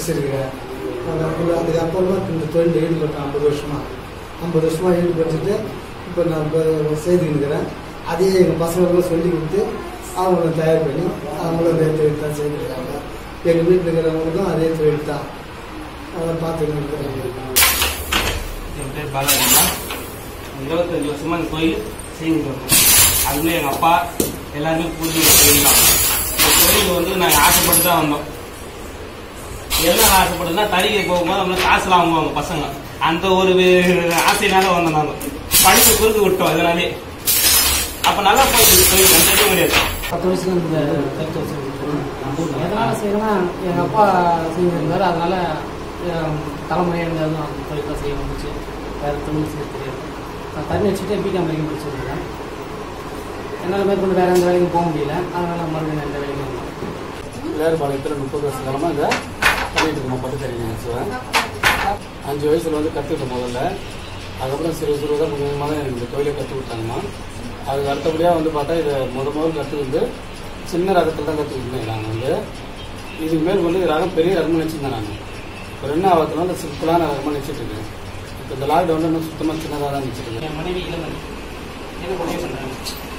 படிச்சிருக்கிறேன் அதுக்கு- அதுக்கப்புறமா இந்த தொழில் ஈடுபட்டேன் ஐம்பது வருஷமா ஐம்பது வருஷமா ஈடுபட்டுட்டு இப்போ நான் இப்போ செய்துக்கிறேன் அதையே எங்கள் பசங்களுக்கும் சொல்லி கொடுத்து அவங்கள தயார் பண்ணி அவங்களும் அதே தொழில் தான் செய்துக்கிறாங்க எங்கள் வீட்டில் இருக்கிறவங்களுக்கும் அதே தொழில் தான் அதை பார்த்துட்டு இருக்கிறாங்க என் பேர் பாலாஜிமா இருபத்தஞ்சு வருஷமா இந்த தொழில் செஞ்சுட்டு இருக்கோம் அதுல எங்க அப்பா எல்லாருமே புரிஞ்சு தொழில் தான் இந்த தொழில் வந்து நாங்கள் ஆசைப்பட்டு தான் வந்தோம் என்ன ஆசைப்படுதுன்னா தறிக்கை போகும்போது அவங்க காசுலாம் வாங்குவாங்க பசங்க அந்த ஒரு வே- ஆசையினால வந்தோம் நாங்கள் படிப்பு குறுக்கு விட்டோம் இதனாலே அப்ப நல்லா போயிடுச்சு தொழில் எந்த கிடையாது பத்து வருஷம் இந்த கருத்து வச்சு எதனால செய்யணும்னா எங்கள் அப்பா செஞ்சிருந்தாரு அதனால என் தலைமுறையாக இருந்தாலும் அந்த தொழில் தான் செய்ய முடிச்சு வேறு தொழில் செய்ய தெரியாது நான் தண்ணி வச்சுட்டு பிகாம் வரைக்கும் முடிச்சிருந்தேன் என்னால் மேற்கொண்டு வேறு எந்த வேலைக்கும் போக முடியல அதனால மறுபடியும் நான் இந்த வேலைக்கு வந்தேன் விளையாடுபாளையத்தில் முப்பது வருஷ காலமாக இதை பண்ணிட்டு இருக்கோம் பட்டு தறி நெசுவேன் அஞ்சு வயசுல வந்து கற்றுக்கிட்டேன் முதல்ல அதுக்கப்புறம் சிறு சிறு தான் கொஞ்சம் கொஞ்சமாக தான் எனக்கு இந்த தொழிலை கற்றுக் கொடுத்தாங்கம்மா அதுக்கு அடுத்தபடியாக வந்து பார்த்தா இதை முத முதல் கற்றுக்கிட்டு சின்ன ரகத்தில் தான் கற்றுக்கிட்டேன் நாங்கள் வந்து இதுக்கு மேல் வந்து ரகம் பெரிய ரகம் நினச்சிருந்தேன் நான் இப்போ ரெண்டு ஆபத்துனால சிம்பிளான ரகமாக நினச்சிட்டு இருக்கேன் இப்போ இந்த லாக்டவுனில் இன்னும் சுத்தமாக சின்னதாக தான் நினச்சிட்டு இருக்கேன் என் மனைவி இளமதி என்ன உதவி பண்றாங்க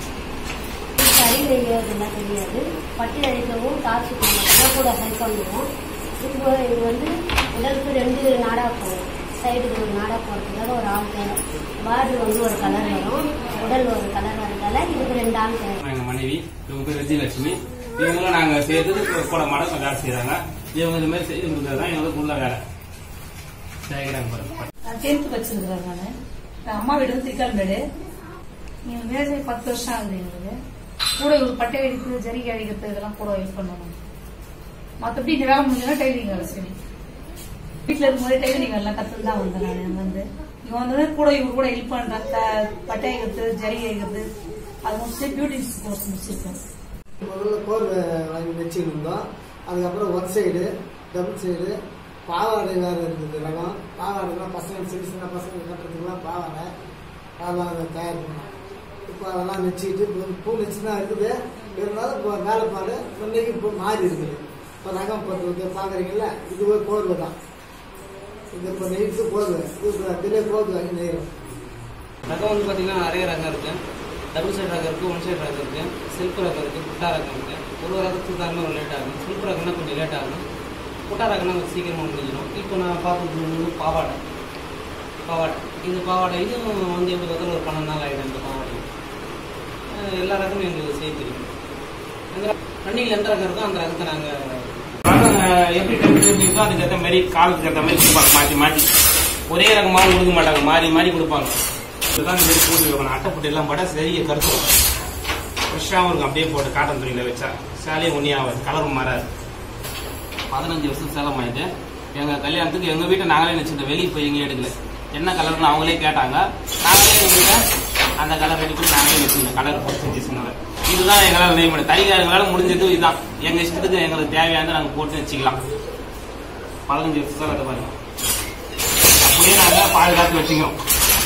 கறி நெய்யறதுலாம் தெரியாது பட்டு அடிக்கவும் காசு மட்டும் கூட ஹெல்ப் பண்ணுவோம் இப்போ இது வந்து உடலுக்கு ரெண்டு நாடா போகும் சைடுக்கு ஒரு நாடா போகிறதுக்காக ஒரு ஆள் தேவை பார்டர் வந்து ஒரு கலர் வரும் உடல் ஒரு கலர் வரதால இதுக்கு ரெண்டு ஆள் தேவை எங்க மனைவி இவங்க பேர் விஜயலட்சுமி இவங்களும் நாங்க சேர்த்தது கூட மடக்கம் வேலை செய்யறாங்க இவங்க இந்த மாதிரி செய்து கொடுக்கறது தான் எங்களுக்கு உள்ள வேலை செய்யறாங்க பாருங்க நான் டென்த் படிச்சிருக்கிறேன் நான் என் அம்மா வீடு வந்து திக்கால்மேடு நீங்க விவசாயம் பத்து வருஷம் ஆகுது எங்களுக்கு கூட ஒரு பட்டை அடிக்கிறது ஜரிகை அடிக்கிறது இதெல்லாம் கூட ஹெல்ப் பண்ணணும் மற்றபடி இந்த வேலை முடிஞ்சதுன்னா டைலரிங் வேலை சரி வீட்டில் இருக்கும்போது டைலரிங் வேலைலாம் கற்றுட்டு தான் வந்தேன் நான் அங்க வந்து இங்க வந்தது கூட இவர் கூட ஹெல்ப் பண்றேன் த- பட்டை அடிக்கிறது ஜரிகை அடிக்கிறது அது முடிச்சு பியூட்டி கோர்ஸ் முடிச்சிருக்கேன் முதல்ல கோர்வை வாங்கி வச்சுருந்தோம் அதுக்கப்புறம் ஒன் சைடு டபுள் சைடு பாவாடை வேறு இருந்தது ரகம் பாவாடைலாம் பசங்க சின்ன சின்ன பசங்க கட்டுறதுக்குலாம் பாவாடை அதெல்லாம் அதை தயார் பண்ணோம் இப்போ அதெல்லாம் வச்சுக்கிட்டு இப்போ பூ வச்சு தான் இருக்குது இருந்தாலும் இப்போ வேலைப்பாடு இன்னைக்கு இப்போ மாறி இருக்குது இப்போ ரகம் போட்டு பார்க்குறீங்கல்ல இதுவே கோர்வை தான் இது இப்போ நெய்த்து கோர்வை இது இப்போ அதிலே கோர்வை வாங்கி நெய்கிறோம் ரகம் வந்து பார்த்தீங்கன்னா நிறைய ரகம் இருக்கு டபுள் சைடு ரகம் இருக்கு ஒன் சைடு ரகம் இருக்கு சில்க் ரகம் இருக்கு புட்டா ரகம் இருக்கு ஒரு ரகத்துக்கு தகுந்த ஒரு லேட் ஆகும் சில்க் ரகம்னா கொஞ்சம் லேட் ஆகும் புட்டா ரகம்னா கொஞ்சம் சீக்கிரமா முடிஞ்சிடும் இப்போ நான் பார்க்கறது வந்து பாவாடை பாவாடை இந்த பாவாடை இதுவும் வந்து எப்படி பார்த்தாலும் ஒரு பன்னெண்டு நாள் ஆகிடும் இந்த பாவாடை அஹ் எல்லா ரகமும் எங்களுக்கு செய்ய தெரியும் எந்த ரன்னிங்கில் எந்த ரகம் இருக்கோ அந்த ரகத்தை நாங்கள் ரகம், அஹ், எப்படி டெம்பரேச்சர் இருக்கோ அதுக்கு ஏற்ற மாதிரி காலத்துக்கு ஏற்ற மாதிரி கொடுப்பாங்க மாற்றி மாற்றி ஒரே ரகமாகவும் கொடுக்க மாட்டாங்க மாறி மாறி கொடுப்பாங்க இதுதான் இந்த மாதிரி போட்டு வைக்கணும் அட்டை போட்டு எல்லாம் போட்டால் சரியை கருத்துரும் ஃப்ரெஷ்ஷாகவும் இருக்கும் அப்படியே போட்டு காட்டன் துணியில் வச்சா சேலையும் ஒன்றே ஆகாது கலரும் மாறாது பதினஞ்சு வருஷம் சேலம் ஆயிட்டு எங்கள் கல்யாணத்துக்கு எங்கள் வீட்டை நாங்களே நினச்சிருந்தோம் வெளியே போய் எங்கேயும் எடுக்கல என்ன கலர்னு அவங்களே கேட்டாங்க நாங்களே எங்கள் வீட்டை அந்த கலர் ரெடி பண்ணி நாங்களே வச்சுருந்தோம் கலர் போட்டு சொன்னாங்க இதுதான் எங்களால் நினைவு முடியும் தறிகாரங்களால முடிஞ்சது இதுதான் எங்கள் இஷ்டத்துக்கு எங்களுக்கு தேவையானதை நாங்கள் போட்டு வச்சுக்கலாம் பதினஞ்சு வருஷம் அதை பாருங்க அப்படியே நாங்கள் பாதுகாத்து வச்சுக்கிறோம்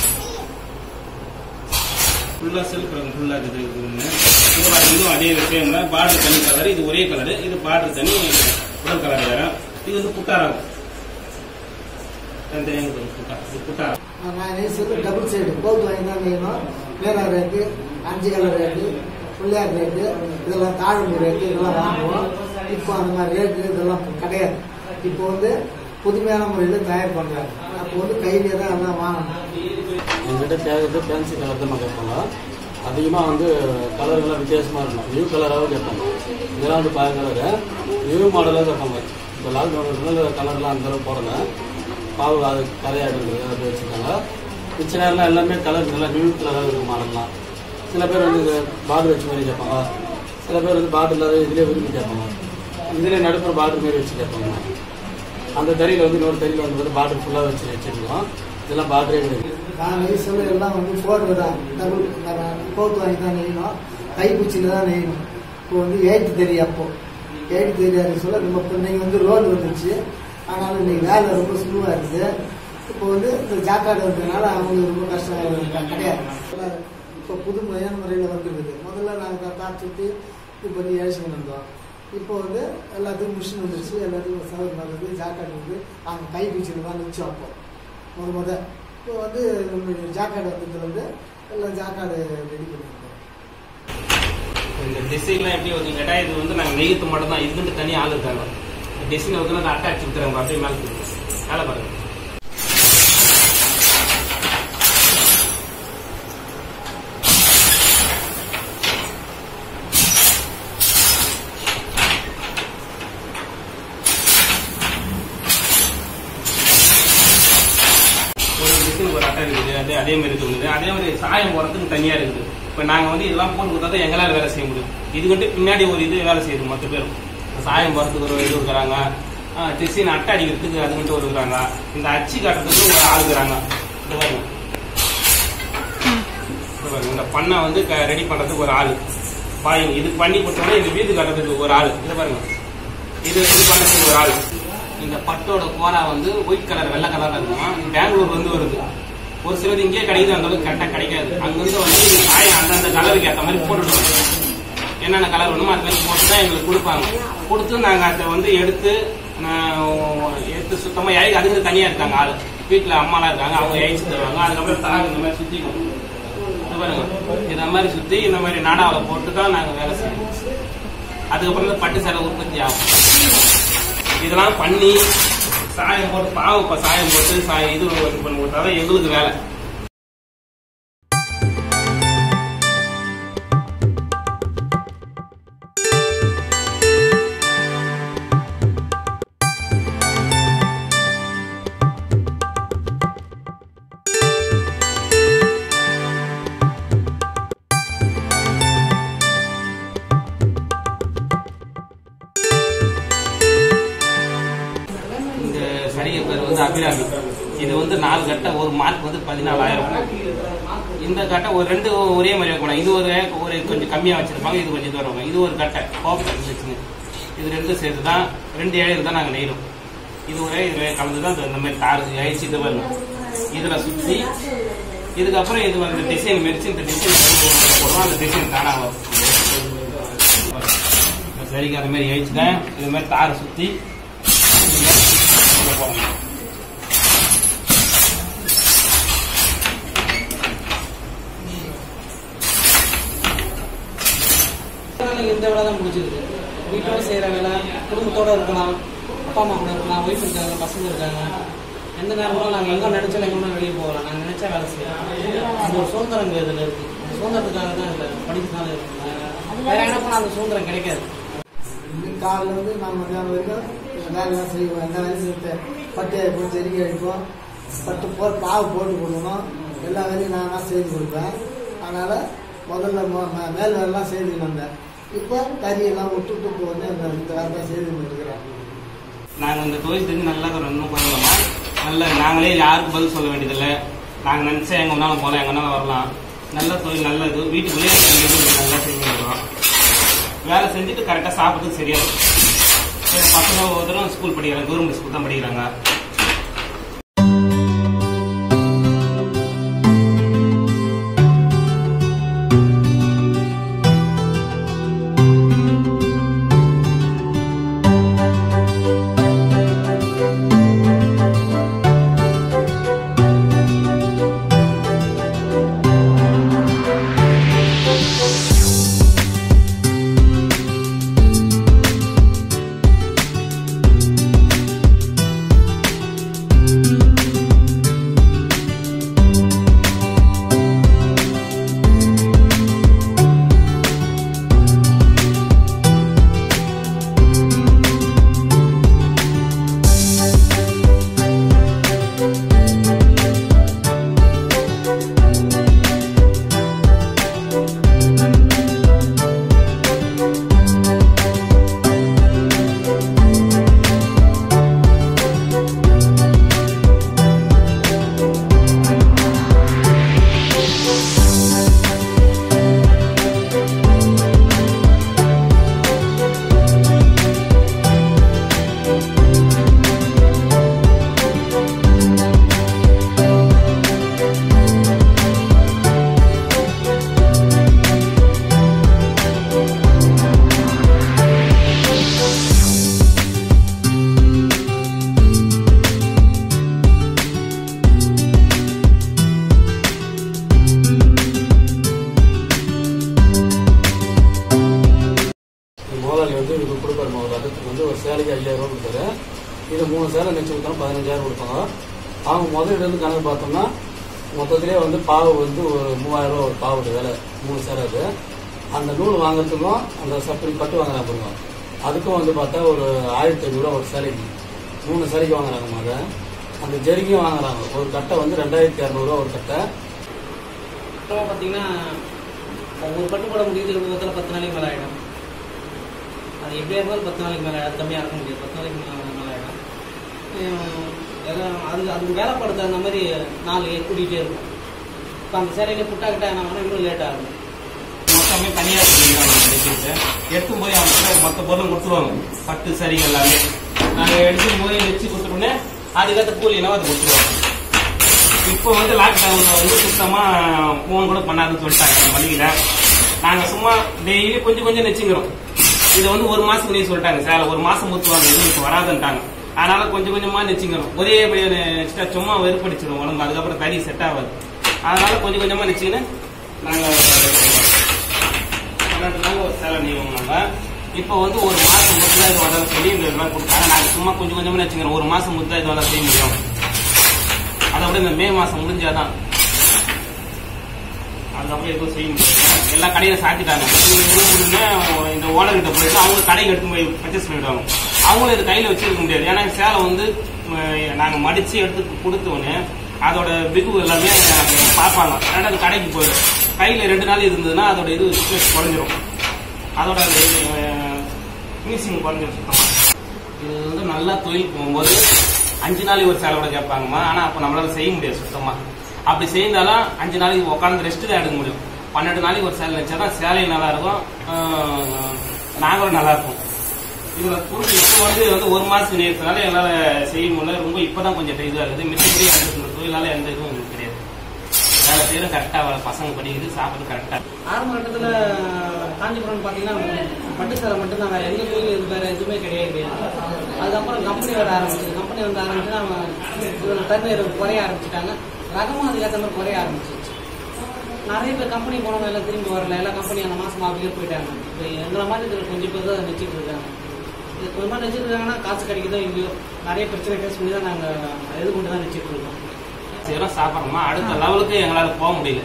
ஃபுல்லாக செல்ஃப் ரகம் ஃபுல்லாக இருக்குது இது ஒன்று இது பாருங்க, இதுவும் அதே விஷயம் தான் பார்டர் தனி கலர் இது ஒரே கலர் இது பார்டர் தனி உடல் கலர் வேற இது வந்து புட்டா ரகம் தனித்தனியாக இருக்குது புட்டா இது புட்டா நான் நெய்ச்சது டபுள் சைடு கோல்டு வாங்கி தான் வேணும் வேற ரேட்டு அஞ்சு கலர் ரேட்டு பிள்ளையார் ரேட்டு இதெல்லாம் தாழ்வு ரேட்டு இதெல்லாம் வாங்குவோம் இப்போ அந்த மாதிரி ரேட்டு இதெல்லாம் கிடையாது இப்போ வந்து புதுமையான முறையில் தயார் பண்ணுறாங்க அப்போ வந்து கையிலே தான் எல்லாம் வாங்கணும் எங்கிட்ட கேட்கறது ஃபேன்சி கலர் தான் கேட்பாங்க அதிகமாக வந்து கலர்லாம் வித்தியாசமாக இருக்கும் நியூ கலராகவே கேட்பாங்க இதெல்லாம் வந்து பழைய கலரு நியூ மாடலாக கேட்பாங்க இப்போ லாக்டவுன் கலர்லாம் அந்த அளவுக்கு போடல பாவு அது கரையாடுறது அது வச்சுருக்காங்க மிச்ச நேரம்லாம் எல்லாமே கலர் நல்லா நியூ கலராக இருக்கும் மாடல்லாம் சில பேர் வந்து இது பார்டர் வச்ச மாதிரி கேட்பாங்க சில பேர் வந்து பார்டர் இல்லாத இதுலேயே விரும்பி கேட்பாங்க இதுலேயே நடுப்புற பார்டர் மாதிரி வச்சு கேட்பாங்க அந்த தறியில் வந்து இன்னொரு தறியில் வந்து பார்டர் ஃபுல்லாக வச்சு வச்சுருக்கோம் இதெல்லாம் பார்டரே கிடையாது நான் நெய்ச்சல எல்லாம் வந்து ஃபோர்டு தான் டபுள் கோத்து வாங்கி தான் நெய்யணும் கைக்குச்சியில் தான் நெய்யணும் இப்போ வந்து எயித்து தெரியும் அப்போ எயித்து தெரியாது சொல்ல நம்ம இப்போ இன்னைக்கு வந்து ரோடு வந்துருச்சு ஆனாலும் இன்னைக்கு வேலை ரொம்ப சுலுவாக இருக்குது இப்போ வந்து இந்த ஜாக்காடு வந்ததுனால அவங்களுக்கு ரொம்ப கஷ்டம் கிடையாது இப்போ புது முறையான முறையில் வந்துருக்குது முதல்ல நாங்கள் காற்று சுற்றி இது பண்ணி ஏசிக்கிட்டு இருந்தோம் இப்போ வந்து எல்லாத்துக்கும் மிஷின் வந்துருச்சு எல்லாத்துக்கும் சவர் வருது ஜாக்கெட் வந்து அவங்க கை பிடிச்சிட்டு தான் நிச்சயம் அப்போ முத முத இப்போ வந்து நம்ம ஜாக்கெட் வந்தது வந்து எல்லாம் ஜாக்காடு ரெடி பண்ணியிருக்கோம் இந்த டிசைன்லாம் எப்படி வந்து கேட்டா இது வந்து நாங்கள் நெய்யத்து மட்டும் தான் இதுக்கு தனியாக ஆள் இருக்காங்க டிசைன் வந்து அந்த அட்டை அடிச்சு விட்டுறாங்க அப்படியே மேலே தூக்கு. மேலே பாருங்க ஒரு டிசைன் ஒரு அட்டை இருக்குது அதே அதே மாதிரி இருக்குது அதே மாதிரி சாயம் போகிறதுக்கு தனியாக இருக்குது இப்போ நாங்கள் வந்து இதெல்லாம் போட்டு கொடுத்தா தான் எங்களால் வேலை செய்ய முடியும் இதுக்கிட்ட பின்னாடி ஒரு இது வேலை செய்யுது மொத்த பேரும் சாயம் போகிறதுக்கு ஒரு இது இருக்கிறாங்க டிசைன் அட்டை அடிக்கிறதுக்கு அதுக்கிட்ட ஒரு இருக்கிறாங்க இந்த அச்சு காட்டுறதுக்கு ஒரு ஆள் இருக்கிறாங்க இது பாருங்க இது பாருங்க இந்த பண்ணை வந்து ரெடி பண்ணுறதுக்கு ஒரு ஆள் பாருங்க இது பண்ணி கொடுத்தோன்னே இந்த வீடு கட்டுறதுக்கு ஒரு ஆள் இது பாருங்க இது இது பண்ணுறதுக்கு ஒரு ஆள் இந்த பட்டோட கோரா வந்து ஒயிட் கலர் வெள்ளை கலர்ல இருக்கும் இது பெங்களூர் வந்து வருது ஒரு சிலது இங்கேயே கிடைக்குது அந்த அளவுக்கு கரெக்டாக கிடைக்காது அங்கிருந்து வந்து இது காய் அந்தந்த கலருக்கு ஏற்ற மாதிரி போட்டுடுவோம் என்னென்ன கலர் வேணுமோ அது மாதிரி போட்டு தான் எங்களுக்கு கொடுப்பாங்க கொடுத்து நாங்கள் அதை வந்து எடுத்து நான் எடுத்து சுத்தமாக இறக்கி அதுக்கு தனியாக இருக்காங்க ஆள் வீட்டில் அம்மாலாம் இருக்காங்க அவங்க இழைச்சி தருவாங்க அதுக்கப்புறம் தாங்க இந்த மாதிரி சுற்றிக்கும் இது பாருங்க இந்த மாதிரி சுற்றி இந்த மாதிரி நாடாவில் போட்டு தான் நாங்கள் வேலை செய்யணும் அதுக்கப்புறம் தான் பட்டு சேலை உற்பத்தி ஆகும் இதெல்லாம் பண்ணி சாயம் போட்டு பாவு இப்போ சாயம் போட்டு சாயம் இது இது பண்ணி கொடுத்தா தான் எங்களுக்கு வேலை இந்த சரிகை பேர் வந்து அபிராமி இது வந்து நாலு கட்டை ஒரு மார்க் வந்து பதினாலாயிரம் இந்த கட்டை ஒரு ரெண்டு ஒரே மாதிரி வைக்கணும் இது ஒரு ஒரு கொஞ்சம் கம்மியாக வச்சிருப்பாங்க இது கொஞ்சம் தூரம் இருக்கும். இது ஒரு கட்டை கோப்பை வச்சுங்க இது ரெண்டும் சேர்த்து தான் ரெண்டு இழையில தான் நாங்கள் நெய்கிறோம் இது ஒரே இது கலந்து தான் இந்த மாதிரி தாரு அழிச்சு இது வரணும் இதில் சுற்றி இதுக்கப்புறம் இது வந்து டிசைன் மெரிச்சு இந்த டிசைன் போடுவோம் அந்த டிசைன் தானாக வரும் சரிக்கு அந்த மாதிரி அழிச்சுட்டேன் இது மாதிரி தாரை சுற்றி உள்ள போகணும் எனக்கு இந்த வேலை தான் முடிச்சிருக்கு வீட்டோட செய்கிற வேலை குடும்பத்தோட இருக்கலாம் அப்பா அம்மா கூட இருக்கலாம் ஒய்ஃப் இருக்காங்க பசங்க இருக்காங்க எந்த நேரமும் நாங்கள் எங்கே நினைச்சாலும் எங்கே வெளியே போகலாம் நாங்கள் நினைச்சா வேலை செய்யலாம் அந்த ஒரு சுதந்திரம் இங்கே இதில் இருக்கு அந்த சுதந்திரத்துக்காக தான் இதில் படிக்கிறதுனால இருக்கு வேற எங்கே போனால் அந்த சுதந்திரம் கிடைக்காது இன்னும் காலைல வந்து நான் மத்தியானம் வரைக்கும் வேலைலாம் செய்வோம் எந்த வேலையும் செய்ய பட்டு அடிப்போம் செடிக்கு அடிப்போம் பட்டு போ பாவு போட்டு கொடுக்கணும் எல்லா வேலையும் நான் தான் செய்து கொடுப்பேன் அதனால் முதல்ல மொ- ம- மேல் வேலைலாம் செய்து வந்தேன் இப்போ கறியெல்லாம் விட்டு விட்டு இப்போ வந்து அந்த இந்த வேலை தான் செய்து இருக்கிறேன் நாங்கள் இந்த தொழில் தெரிஞ்சு நல்லா இன்னும் பண்ணலாமா நல்ல நாங்களே யாருக்கும் பதில் சொல்ல வேண்டியதில்லை நாங்கள் நினச்சா எங்கே வேணாலும் போகலாம் எங்கே வேணாலும் வரலாம் நல்ல தொழில் நல்லது வீட்டுக்குள்ளேயே இருக்கிறது நல்லா செஞ்சுருக்கோம் வேலை செஞ்சுட்டு கரெக்டாக சாப்பிட்றதுக்கு சரியா இருக்கும் என் பசங்க ஒருத்தரும் ஸ்கூல் படிக்கிறாங்க கவர்மெண்ட் ஸ்கூல் தான் படிக்கிறாங்க இது மூணு சேலை நெச்சு கொடுத்தா பதினஞ்சாயிரம் கொடுப்பாங்க அவங்க முதல்ல இருந்து கணக்கு பார்த்தோம்னா மொத்தத்திலே வந்து பாவு வந்து ஒரு மூவாயிரம் ரூபா ஒரு பாவோட விலை மூணு சேலை அது அந்த நூல் வாங்குறதுக்கும் அந்த சப்பரி பட்டு வாங்குறாங்க பாருங்க அதுக்கும் வந்து பார்த்தா ஒரு ஆயிரத்தி ஐநூறுரூவா ஒரு சேலைக்கு மூணு சேலைக்கு வாங்குறாங்க முத அந்த ஜெரிக்கும் வாங்குறாங்க ஒரு கட்டை வந்து ரெண்டாயிரத்தி இரநூறுவா ஒரு கட்டை அப்புறம் பார்த்தீங்கன்னா ஒரு பட்டு போட முடியுது விதத்தில் பத்து நாளைக்கு மேலே ஆகிடும் அது எப்படியா இருந்தாலும் பத்து நாளைக்கு மேலே அது கம்மியாக இருக்க முடியாது பத்து நாளைக்கு மேலே மேலே ஆகிடும் அது அதுக்கு வேலைப்படுத்த அந்த மாதிரி நாள் கூட்டிகிட்டே இருக்கும் இப்போ அந்த சேலையில புட்டா கிட்டா என்ன பண்ணால் இன்னும் லேட் ஆகும் மொத்தமே தனியாக சொல்லிடுறாங்க எடுத்து போய் அவங்க மொத்த பொருளும் கொடுத்துருவாங்க பட்டு சரி எல்லாமே நாங்கள் எடுத்து போய் வச்சு கொடுத்துட்டோன்னே அதுக்கேற்ற கூலி என்னவோ அதை கொடுத்துருவாங்க இப்போ வந்து லாக்டவுன்ல வந்து சுத்தமா ஃபோன் கூட பண்ணாதுன்னு சொல்லிட்டாங்க மளிகையில நாங்க சும்மா டெய்லி கொஞ்சம் கொஞ்சம் நெச்சுங்கிறோம் இதை வந்து ஒரு மாசத்துக்கு நீ சொல்லிட்டாங்க சேலை ஒரு மாசம் ஊத்துவாங்க எதுவும் இப்போ வராதுன்ட்டாங்க அதனால கொஞ்சம் கொஞ்சமா நெச்சுங்கிறோம் ஒரே நெச்சிட்டா சும்மா வெறுப்படிச்சிடும் உடம்பு அதுக்கப்புறம் தறி செட் ஆகாது அதனால கொஞ்சம் கொஞ்சமா நெச்சுக்கின்னு நாங்க பன்னெண்டு நாள் ஒரு சேலை நெய்வோம் நாங்க இப்போ வந்து ஒரு மாசம் முத்தா இது வர சொல்லி இந்த இதெல்லாம் கொடுத்தாங்க நாங்க சும்மா கொஞ்சம் கொஞ்சமா நெச்சுக்கிறோம் ஒரு மாசம் முத்தா இது வர செய்ய முடியும் அதை விட இந்த மே மாசம் முடிஞ்சாதான் அதுக்கப்புறம் எதுவும் செய்ய முடியாது எல்லா கடையும் சாத்திட்டாங்க இதுவுமே இந்த ஓனர் கிட்ட போயிட்டு அவங்க கடைக்கு எடுத்து போய் பர்ச்சேஸ் பண்ணிடுவாங்க அவங்களும் இது கையில வச்சிருக்க முடியாது ஏன்னா சேலை வந்து ம- நாங்க மடிச்சு எடுத்து கொடுத்தோடனே அதோட பிகு எல்லாமே பார்ப்பாங்க ரெண்டாவது கடைக்கு போயிடும் கையில ரெண்டு நாள் இருந்ததுன்னா அதோட இது ஸ்பேஸ் குறைஞ்சிரும் அதோட மியூசியம் குறைஞ்சிரும் சுத்தமா இது வந்து நல்லா தொழில் போகும்போது அஞ்சு நாளைக்கு ஒரு சேலை கூட கேட்பாங்கம்மா ஆனா அப்ப நம்மளால செய்ய முடியாது சுத்தமா அப்படி செய்தாலும் அஞ்சு நாளைக்கு உட்காந்து ரெஸ்ட் தான் எடுக்க முடியும் பன்னெண்டு நாளைக்கு ஒரு சேலை வச்சாதான் சேலை நல்லா இருக்கும் ஆஹ் நாங்களும் நல்லா இருக்கும் இதுல பொருள் இப்போ வந்து வந்து ஒரு மாசம் நேரத்தினால எங்களால செய்ய முடியல ரொம்ப இப்பதான் கொஞ்சம் இதுவாக இருக்குது மிச்சப்படி அந்த தொழிலால எந்த இதுவும் எங்களுக்கு கிடையாது வேலை செய்யற கரெக்டா பசங்க படிக்குது சாப்பிடுறது கரெக்டா ஆரம்ப கட்டத்தில் காஞ்சிபுரம் பார்த்தீங்கன்னா பட்டு சேலை மட்டும்தான் வேற எந்த தொழில் இது வேற எதுவுமே கிடையாது கிடையாது அதுக்கப்புறம் கம்பெனி வர ஆரம்பிச்சது கம்பெனி வந்து ஆரம்பிச்சு நம்ம தண்ணீர் குறைய ஆரம்பிச்சிட்டாங்க ரகமும் அதுக்கேற்ற மாதிரி குறைய ஆரம்பிச்சிச்சு நிறைய பேர் கம்பெனி போனவங்க எல்லாம் திரும்பி வரல எல்லா கம்பெனி அந்த மாசம் அப்படியே போயிட்டாங்க இப்போ எங்களை மாதிரி இதுல கொஞ்சம் பேர் தான் வச்சுட்டு இருக்காங்க இது கொஞ்சமா வச்சுட்டு இருக்காங்கன்னா காசு கிடைக்குதோ இல்லையோ நிறைய பிரச்சனை ஃபேஸ் பண்ணி தான் நாங்கள் எது கொண்டு தான் வச்சுட்டு இருக்கோம் செய்யறோம் சாப்பிட்றோமா அடுத்த லெவலுக்கு எங்களால போக முடியல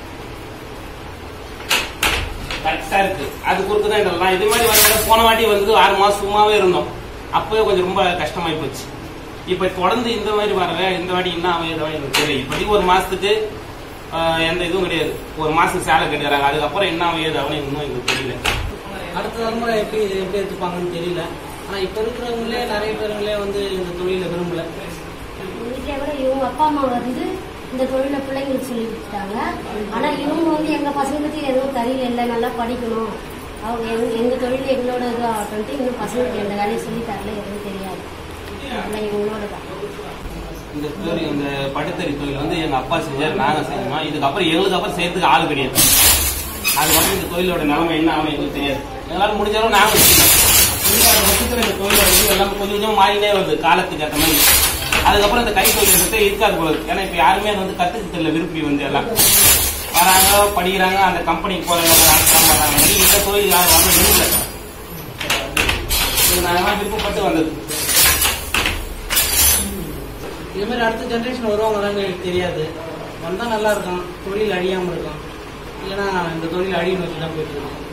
கரெக்டா இருக்கு அது குறுக்கு தான் இதெல்லாம் இது மாதிரி வர போன வாட்டி வந்து ஆறு மாசம் சும்மாவே இருந்தோம் அப்பவே கொஞ்சம் ரொம்ப கஷ்டமாயி போச்சு இப்ப தொடர்ந்து இந்த மாதிரி வரல இந்த வாட்டி என்ன ஆகும் எதோ எனக்கு தெரியல இப்போதைக்கு ஒரு மாசத்துக்கு ஆஹ், எந்த இதுவும் கிடையாது ஒரு மாசம் சேலை கட்டுறாங்க அதுக்கப்புறம் என்ன ஆகும் ஏது அவனு இன்னும் எங்களுக்கு தெரியல அடுத்த தலைமுறை எப்படி எப்படி எடுத்துப்பாங்கன்னு தெரியல ஆனா இப்ப இருக்கிறவங்களே நிறைய பேருங்களே வந்து இந்த தொழிலை விரும்பல வீட்டில் கூட இவங்க அப்பா அம்மா வந்து இந்த தொழிலை பிள்ளைங்களுக்கு சொல்லி கொடுத்துட்டாங்க ஆனா இவங்க வந்து எங்க பசங்களுக்கு எதுவும் தெரியல இல்லை நல்லா படிக்கணும் அவங்க எங்க எங்க தொழில் எங்களோட இது ஆகட்டும்ட்டு இன்னும் பசங்களுக்கு எந்த வேலையும் சொல்லி தரல எதுவும் தெரியாது எல்லாம் இவங்களோட தான் இந்த தொழில் இந்த பட்டுத்தறி தொழில் வந்து எங்க அப்பா செஞ்சாரு நாங்க செஞ்சோம் இதுக்கப்புறம் எங்களுக்கு அப்புறம் செய்யறதுக்கு ஆள் கிடையாது அதுக்கப்புறம் இந்த தொழிலோட நிலைமை என்ன ஆகும் எங்களுக்கு தெரியாது எங்களால முடிஞ்ச அளவு நாங்க வச்சுக்கோம் முடியாத பட்சத்துல இந்த தொழில வந்து எல்லாம் கொஞ்சம் கொஞ்சம் மாறினே வருது காலத்துக்கு ஏற்ற மாதிரி அதுக்கப்புறம் இந்த கை தொழில் எடுத்து இருக்காது போல இருக்கு. ஏன்னா இப்ப யாருமே அதை வந்து கத்துக்கு தெரியல விரும்பி வந்து எல்லாம் வராங்க படிக்கிறாங்க அந்த கம்பெனிக்கு போறாங்க வராங்க இந்த தொழில் யாரும் வந்து விரும்பல இது நாங்களாம் விருப்பப்பட்டு வந்தது இது மாதிரி அடுத்த ஜெனரேஷன் வருவாங்களான்னு எனக்கு தெரியாது வந்தா நல்லா இருக்கும் தொழில் அழியாம இருக்கும் இல்லைன்னா இந்த தொழில் அழியும் நோக்கி தான் போயிட்டு இருக்கோம்